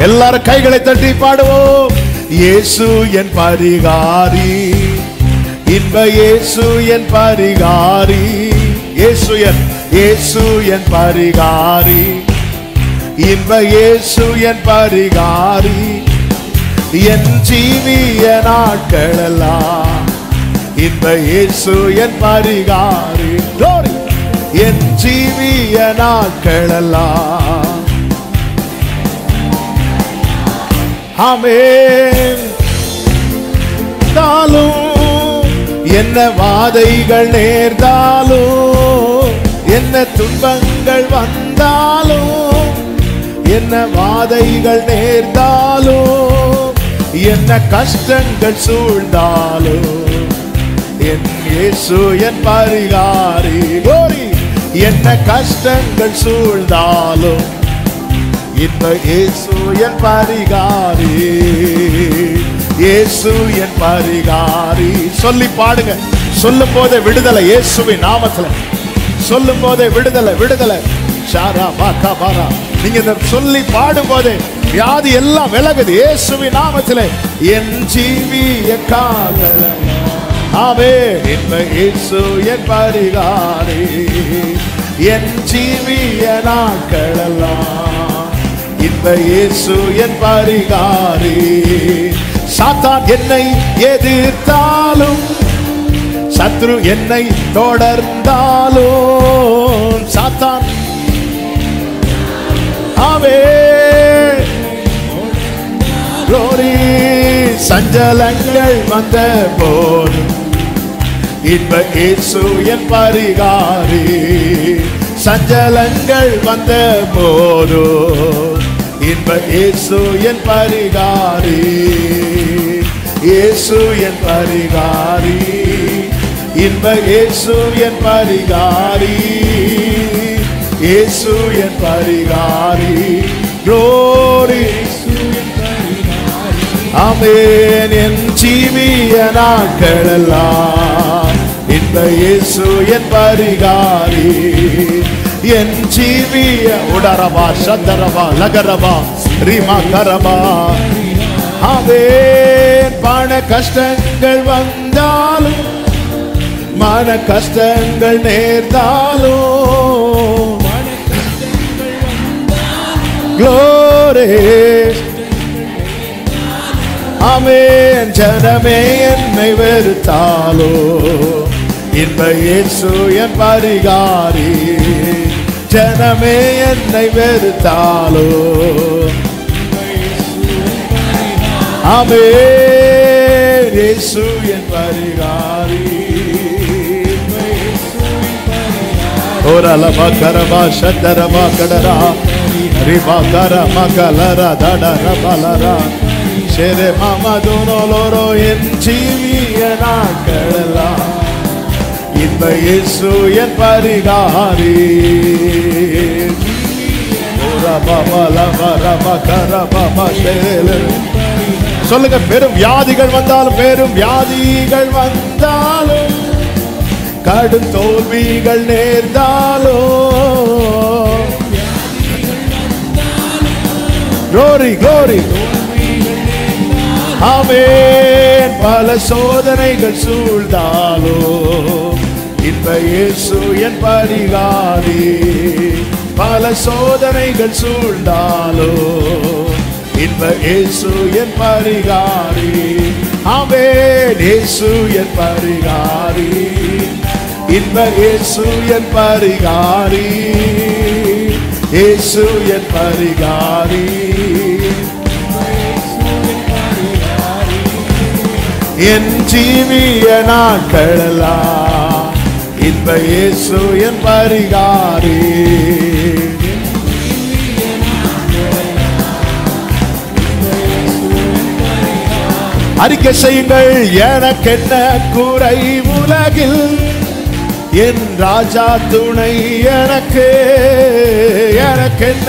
எல்லாரும் கைகளை தட்டி பாடுவோம் இயேசு என் பரிகாரி இன்ப இயேசு என் பரிகாரி இயேசு என் இயேசு என் பரிகாரி இன்ப இயேசு என் பரிகாரி என் ஜீவிய நாட்களெல்லாம் இன்ப இயேசு என் பரிகாரி Glory. என் ஜீவிய நாட்களெல்லாம் ஆமென் தாலும் என்ன வாதைகள் நேர்ந்தாலும் என்ன துன்பங்கள் வந்தாலும் என்ன வாதைகள் நேர்ந்தாலும் என்ன கஷ்டங்கள் சூழ்ந்தாலும் என் இயேசு என் பரிகாரி கோரி என்ன கஷ்டங்கள் சூழ்ந்தாலும் இந்த இயேசு என் பரிகாரி இயேசு என் பரிகாரி சொல்லி பாடுங்க சொல்லும் போதே விடுதலை இயேசுவின் நாமத்துல சொல்லும் போதே விடுதலை விடுதலை ஷாரா பாக்கா பாரா நீங்க இந்த சொல்லி பாடும் போதே வியாதி எல்லாம் விலகுது இயேசுவின் நாமத்திலே என் ஜீவிய காதல ஆவே இந்த இயேசு என் பரிகாரி என் ஜீவிய நாட்களெல்லாம் இந்த இயேசு என் பரிகாரி சாத்தான் என்னை எதிர்த்தாலும் சத்ரு என்னை தொடர்ந்தாலும் சாத்தான் ஆவே glory சஞ்சலங்கள் வந்த போதும் இன்ப இயேசு என் பரிகாரி சஞ்சலங்கள் வந்த போதோ இன்ப இயேசு என் பரிகாரி இயேசு என் பரிகாரி இன்ப இயேசு என் பரிகாரி இயேசு என் பரிகாரி glory ஆமென் என் ஜீவிய நாட்களெல்லாம் இந்த இயேசு என் பரிகாரி என் ஜீவிய உடரவா சந்தரவா லகரவா ரீமா கரவா ஆமென் பண கஷ்டங்கள் வந்தாலும் மன கஷ்டங்கள் நேர்ந்தாலும் glory ஆமென் ஜனமே என்னை வெறுத்தாலோ இந்த இயேசு என் பரிகாரி ஜனமே என்னை வெறுத்தாலோ ஆமென் இயேசு என் பரிகாரி ஓரலமா கரமா சந்தரமா கடரா ரிமா கரமா கலரா தடர பலரா ಶೆರೆ ಮಾಮದೋನೋಲೋರೋ ಎನ್ ಜೀವಿಯ ನಾಟ್ಗಳெல்லாம் இந்த இயேசு என் பரிகாரி சொல்லுங்க பெரும் வியாதிகள் வந்தாலும் பெரும் வியாதிகள் வந்தாலும் கடும் தோல்விகள் நேர்ந்தாலும் glory glory ஆமென் பல சோதனைகள் சூழ்ந்தாலோ இந்த இயேசு என் பரிகாரி பல சோதனைகள் சூழ்ந்தாலோ இந்த இயேசு என் பரிகாரி ஆமென் இயேசு என் பரிகாரி இந்த இயேசு என் பரிகாரி இயேசு என் பரிகாரி என் ஜீவிய நாட்களெல்லாம் இன்ப இயேசு என் பரிகாரி அறிக்கை செய்யுங்கள் எனக்கென்ன குறை உலகில் என் ராஜா துணை எனக்கு எனக்கென்ன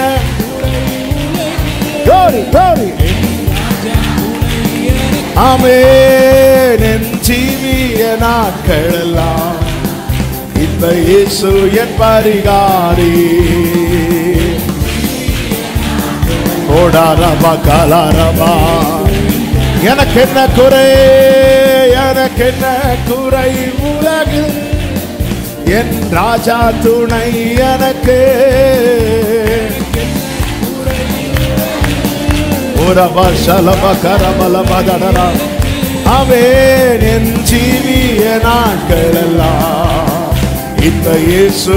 glory, glory. ஆமென் என் ஜீவிய நாட்களெல்லாம் இந்த இயேசு என் பரிகாரி ஓட ஓடாரபா காலாரபா எனக்கு என்ன குறை எனக்கு என்ன குறை உலகில் என் ராஜா துணை எனக்கு உரபா சலப கரபல பதடரா அவன் என் ஜீவிய நாட்கள் எல்லாம் இந்த இயேசு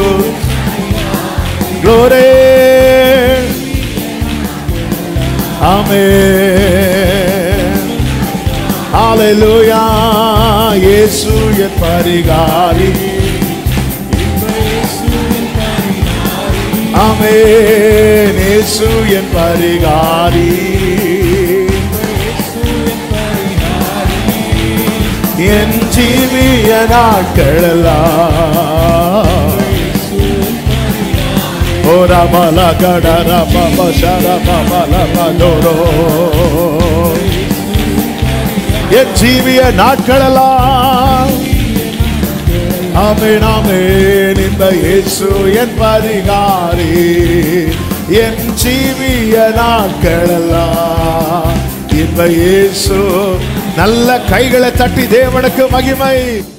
glory Amen. Hallelujah. இயேசு என் பரிகாரி ஆமென் இயேசு என் பரிகாரி என் ஜீவிய நாட்களெல்லாம் Ora bala gadara baba shara baba la badoro என் ஜீவிய நாட்களெல்லாம் ஆமென் ஆமென் இந்த இயேசு என் பரிகாரி என் ஜீவிய நாட்களெல்லாம் இந்த இயேசு நல்ல கைகளை தட்டி தேவனுக்கு மகிமை